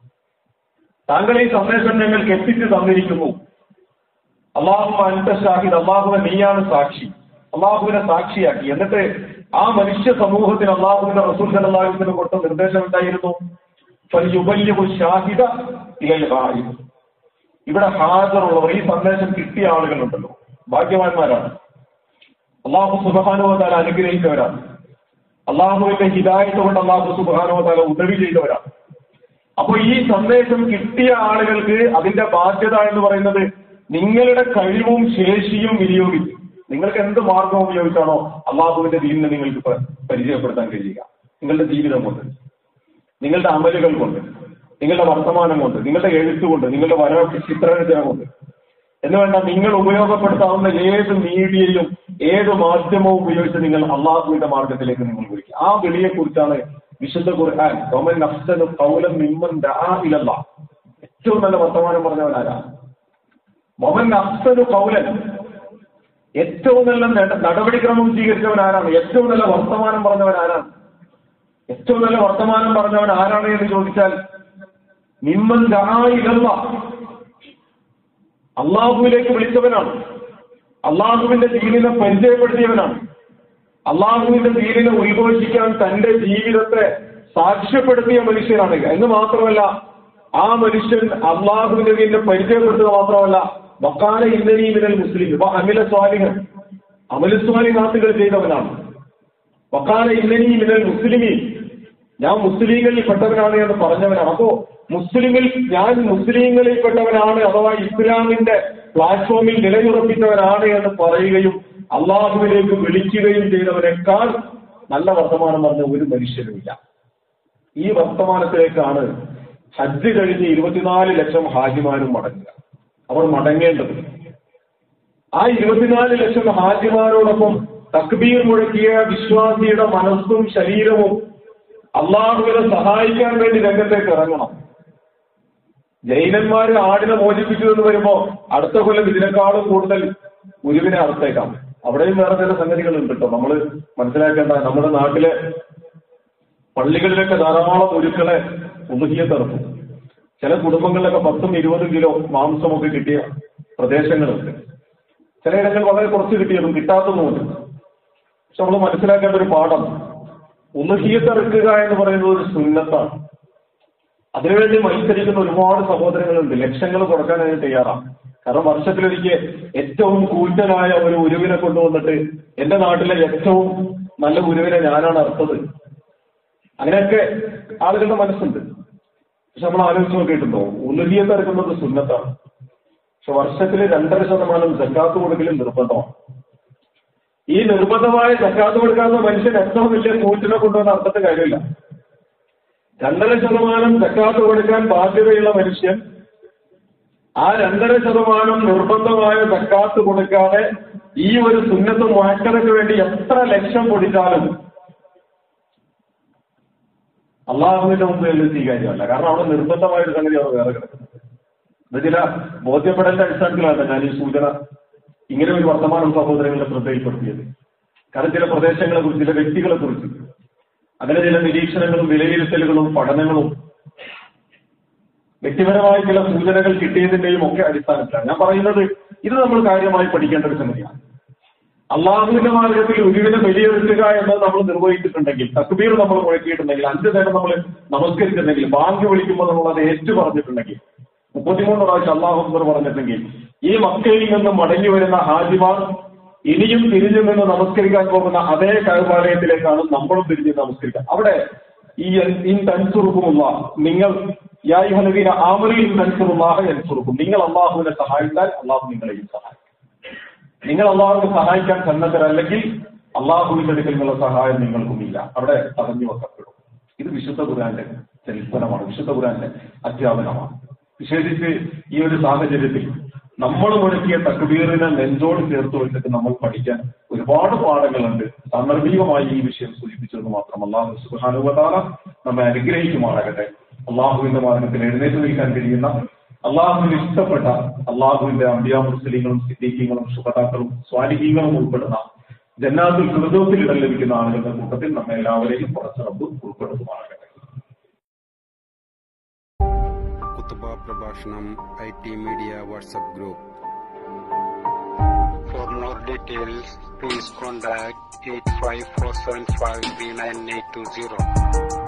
താങ്കൾ ഈ സന്ദേശം ഞങ്ങൾക്ക് എത്തിച്ചു തന്നിരിക്കുന്നു അള്ളാഹു അൻത ഷാഹിദ് അള്ളാഹുവിനെ നീയാണ് സാക്ഷി അള്ളാഹുവിനെ സാക്ഷിയാക്കി എന്നിട്ട് ആ മനുഷ്യ സമൂഹത്തിന് അള്ളാഹുവിന്റെ റസൂൽ സല്ലാഹുവിന് കൊടുത്ത നിർദ്ദേശം എന്തായിരുന്നു ഫലിയുബല്യു ഷാഹിദ ഇലൽ ഗായിബ്. ഇവിടെ ഹാജറുള്ളവർ ഈ സന്ദേശം കിട്ടിയ ആളുകളുണ്ടല്ലോ ഭാഗ്യവാന്മാരാണ് അള്ളാഹു സുബാനുവതാല അനുഗ്രഹിച്ചവരാണ് അള്ളാഹുവിന്റെ ഹിദായത്ത് കൊണ്ട് അള്ളാഹു സുബാനുവതാല ഉദവി ചെയ്തവരാണ് അപ്പൊ ഈ സന്ദേശം കിട്ടിയ ആളുകൾക്ക് അതിന്റെ ബാധ്യത എന്ന് പറയുന്നത് നിങ്ങളുടെ കഴിവും ശേഷിയും വിനിയോഗിച്ച് നിങ്ങൾക്ക് എന്ത് മാർഗം ഉപയോഗിച്ചാണോ അള്ളാഹുവിന്റെ ദീനിനെ നിങ്ങൾക്ക് പ- പരിചയപ്പെടുത്താൻ കഴിയുക നിങ്ങളുടെ ജീവിതം കൊണ്ട് നിങ്ങളുടെ അമലുകൾ കൊണ്ട് നിങ്ങളുടെ വർത്തമാനം കൊണ്ട് നിങ്ങളുടെ എഴുത്തുകൊണ്ട് നിങ്ങളുടെ വര ചിത്രരചന കൊണ്ട് എന്ന് വേണ്ട നിങ്ങൾ ഉപയോഗപ്പെടുത്താവുന്ന ഏത് മീഡിയയും ഏത് മാധ്യമവും ഉപയോഗിച്ച് നിങ്ങൾ അള്ളാഹുവിന്റെ മാർഗത്തിലേക്ക് നിങ്ങൾ വിളിക്കുക ആ വിളിയെ കുറിച്ചാണ് വിശുദ്ധ ഖുർആൻ ഒമൻ അഫ്സനു കൗലം മിമ്മൻ ദആ ഇലല്ലാഹ് ഏറ്റവും നല്ല വർത്തമാനം പറഞ്ഞവനാരാ മൊമൻ അഫ്സനു കൗലൻ ഏറ്റവും നല്ല നട- നടപടിക്രമം സ്വീകരിച്ചവൻ ആരാണ് ഏറ്റവും നല്ല വർത്തമാനം പറഞ്ഞവൻ ആരാണ് ഏറ്റവും നല്ല വർത്തമാനം പറഞ്ഞവൻ ആരാണ് എന്ന് ചോദിച്ചാൽ മിമ്മൻ ദആ ഇലല്ലാഹ് അള്ളാഹുവിലേക്ക് വിളിച്ചവനാണ് അള്ളാഹുവിന്റെ ദീനിനെ പരിചയപ്പെടുത്തിയവനാണ് അള്ളാഹുവിന്റെ ദീനിനെ ഉദ്ഘോഷിക്കാൻ തന്റെ ജീവിതത്തെ സാക്ഷ്യപ്പെടുത്തിയ മനുഷ്യനാണ് എന്ന് മാത്രമല്ല ആ മനുഷ്യൻ അള്ളാഹുവിന്റെ ദീനിനെ പരിചയപ്പെടുത്തുക മാത്രമല്ല വക്കാല ഇന്നലീ മിനൽ മുസ്ലിം ഇപ്പൊ അമില സ്വാലിഹൻ അമല സ്വാലിഹാത്തുകൾ ചെയ്തവനാണ് വക്കാല ഇന്നലീ മിനൽ മുസ്ലിമീൻ ഞാൻ മുസ്ലിങ്ങളിൽ പെട്ടവനാണ് എന്ന് പറഞ്ഞവനാണ് അപ്പോ മുസ്ലിമിൽ ഞാൻ മുസ്ലിങ്ങളിൽ പെട്ടവനാണ് അഥവാ ഇസ്ലാമിന്റെ പ്ലാറ്റ്ഫോമിൽ നിലയുറപ്പിച്ചവനാണ് എന്ന് പറയുകയും അള്ളാഹുവിലേക്ക് വിളിക്കുകയും ചെയ്തവനേക്കാൾ നല്ല വർത്തമാനം പറഞ്ഞ ഒരു മനുഷ്യനുമില്ല ഈ വർത്തമാനത്തിലേക്കാണ് ഹജ്ജ് കഴിഞ്ഞ് ഇരുപത്തിനാല് ലക്ഷം ഹാജിമാരും മടങ്ങുക അവർ മടങ്ങേണ്ടത് ആ ഇരുപത്തിനാല് ലക്ഷം ഹാജിമാരോടൊപ്പം തക്ബീർ മുഴക്കിയ വിശ്വാസിയുടെ മനസ്സും ശരീരവും അള്ളാഹുവിനെ സഹായിക്കാൻ വേണ്ടി രംഗത്തേക്ക് ഇറങ്ങണം ജൈനന്മാര് ആടിനെ മോചിപ്പിച്ചു എന്ന് വരുമ്പോ അടുത്ത കൊല്ലം ഇതിനേക്കാളും കൂടുതൽ ഉരുവിനെ അറുത്തേക്കാം അവിടെയും വേറെ ചില സംഗതികളുണ്ട് കേട്ടോ നമ്മൾ മനസ്സിലാക്കേണ്ട നമ്മുടെ നാട്ടിലെ പള്ളികളിലൊക്കെ ധാരാളം ഉരുക്കളെ ഉമുഹിയത്തിറക്കും ചില കുടുംബങ്ങളിലൊക്കെ പത്തും ഇരുപതും കിലോ മാംസമൊക്കെ കിട്ടിയ പ്രദേശങ്ങളുണ്ട് ചിലയിടങ്ങളിൽ വളരെ കുറച്ച് കിട്ടിയതും കിട്ടാത്തതുമുണ്ട് പക്ഷെ നമ്മൾ മനസ്സിലാക്കേണ്ട ഒരു പാഠം ഉമുഹിയത്തിറക്കുക എന്ന് പറയുന്നത് ഒരു സുന്നത്താണ് അതിനുവേണ്ടി മത്സരിക്കുന്ന ഒരുപാട് സഹോദരങ്ങളുണ്ട് ലക്ഷങ്ങൾ കൊടുക്കാൻ അതിന് തയ്യാറാണ് കാരണം വർഷത്തിലൊരിക്കൽ ഏറ്റവും കൂറ്റനായ ഒരു ഉരുവിനെ കൊണ്ടുവന്നിട്ട് എന്റെ നാട്ടിലെ ഏറ്റവും നല്ല ഉരുവിനെ ഞാനാണ് അർത്ഥത് അങ്ങനെയൊക്കെ ആളുകളുടെ മനസ്സുണ്ട് പക്ഷെ നമ്മൾ ആലോചിച്ച് നോക്കിയിട്ടുണ്ടോ ഉലുഹിയത്ത് ഇറക്കുന്നത് സുന്നത്താണ് പക്ഷെ വർഷത്തിൽ രണ്ടര ശതമാനം ജക്കാത്ത് കൊടുക്കലും നിർബന്ധമാണ് ഈ നിർബന്ധമായ ജക്കാത്ത് കൊടുക്കാത്ത മനുഷ്യൻ ഏറ്റവും വലിയ കൂറ്റിനെ കൊണ്ടുവന്ന അർത്ഥത്തെ കാര്യമില്ല രണ്ടര ശതമാനം ജക്കാത്ത് കൊടുക്കാൻ ബാധ്യതയുള്ള മനുഷ്യൻ ആ രണ്ടര ശതമാനം നിർബന്ധമായ ജക്കാത്ത് കൊടുക്കാതെ ഈ ഒരു സുന്നത്ത് മുഴക്കനക്ക് വേണ്ടി എത്ര ലക്ഷം പൊടിച്ചാലും അള്ളാഹുവിന്റെ മുമ്പ് എല്ലാം സ്വീകാര്യമല്ല കാരണം അവിടെ നിർബന്ധമായ ഒരു സംഗതി അവിടെ വേറെ കിടക്കുന്നത് ഇത് ചില ബോധ്യപ്പെടേണ്ട അടിസ്ഥാനത്തിലാണ് ഞാൻ ഈ സൂചന ഇങ്ങനെ ഒരു വർത്തമാനം സഹോദരങ്ങളുടെ ശ്രദ്ധയിൽപ്പെടുത്തിയത് കാരണം ചില പ്രദേശങ്ങളെ കുറിച്ച് ചില വ്യക്തികളെ കുറിച്ച് അങ്ങനെ ചില നിരീക്ഷണങ്ങളും വിലയിരുത്തലുകളും പഠനങ്ങളും വ്യക്തിപരമായ ചില സൂചനകൾ കിട്ടിയതിന്റെയും ഒക്കെ അടിസ്ഥാനത്തിലാണ് ഞാൻ പറയുന്നത് ഇത് നമ്മൾ കാര്യമായി പഠിക്കേണ്ട ഒരു സംഗതിയാണ് അള്ളാഹുവിന്റെ മാർഗത്തിൽ ഉരുവിനെ ബലിയെടുക്കുക എന്നത് നമ്മൾ നിർവഹിച്ചിട്ടുണ്ടെങ്കിൽ തക്ബീർ നമ്മൾ മുഴക്കിയിട്ടുണ്ടെങ്കിൽ അഞ്ച് നേരം നമ്മൾ നമസ്കരിച്ചിട്ടുണ്ടെങ്കിൽ ബാങ്ക് വിളിക്കുമ്പോൾ നമ്മൾ അത് ഏറ്റു പറഞ്ഞിട്ടുണ്ടെങ്കിൽ മുപ്പത്തിമൂന്ന് പ്രാവശ്യം അള്ളാഹു അക്ബർ പറഞ്ഞിട്ടുണ്ടെങ്കിൽ ഈ മക്കയിൽ നിന്ന് മടങ്ങി വരുന്ന ഹാജിമാർ ഇനിയും തിരിഞ്ഞു നിന്ന് നമസ്കരിക്കാൻ പോകുന്ന അതേ കൈവാലയത്തിലേക്കാണ് നമ്മളും തിരിഞ്ഞ് നമസ്കരിക്കാൻ അവിടെ ഈ ഇൻ തൻസുറുക്കുമുള്ള നിങ്ങൾ യായുഹനവീന ആമറിയിൽ തൻസുറുല്ലാഹ എൻസുറുക്കും നിങ്ങൾ അള്ളാഹുവിനെ സഹായിച്ചാൽ അള്ളാഹു നിങ്ങളെയും സഹായിക്കും നിങ്ങൾ അള്ളാഹുവിനെ സഹായിക്കാൻ സന്നദ്ധരല്ലെങ്കിൽ അള്ളാഹുവിന്റെ അടുക്കൽ നിന്നുള്ള സഹായം നിങ്ങൾക്കുമില്ല അവിടെ തടഞ്ഞു വെക്കപ്പെടും ഇത് വിശുദ്ധ ഖുരാന്റെ ചരിത്രമാണ് വിശുദ്ധ ഖുരാന്റെ അധ്യാപനമാണ് വിശേഷിച്ച് ഈ ഒരു സാഹചര്യത്തിൽ നമ്മൾ മുടക്കിയ തക്ബീറിനെ നെഞ്ചോട് ചേർത്ത് വെച്ചിട്ട് നമ്മൾ പഠിക്കാൻ ഒരുപാട് പാഠങ്ങളുണ്ട് സാന്ദർഭികമായി ഈ വിഷയം സൂചിപ്പിച്ചത് മാത്രം അള്ളാഹു സുഹാനുവതാല നമ്മെ അനുഗ്രഹിക്കുമാറാകട്ടെ അള്ളാഹുവിന്റെ മാർഗത്തിൽ എഴുന്നേറ്റ് നിൽക്കാൻ കഴിയുന്ന അള്ളാഹുവിന് ഇഷ്ടപ്പെട്ട അള്ളാഹുവിന്റെ അമ്പിയാ മുസ്ലിങ്ങളും സിദ്ദീഖീങ്ങളും സുഹതാക്കളും സ്വാലിഹീങ്ങളും ഉൾപ്പെടുന്ന ജന്നാത്തുൽ ഫിർദൗസിൽ ഇടം ലഭിക്കുന്ന ആളുകളുടെ കൂട്ടത്തിൽ നമ്മെ എല്ലാവരെയും പുറത്തിറപ്പ് ഉൾപ്പെടുത്തുമാറാകട്ടെ കുത്തുബ പ്രഭാഷണം I T media WhatsApp group For more details, please contact 85475 3980.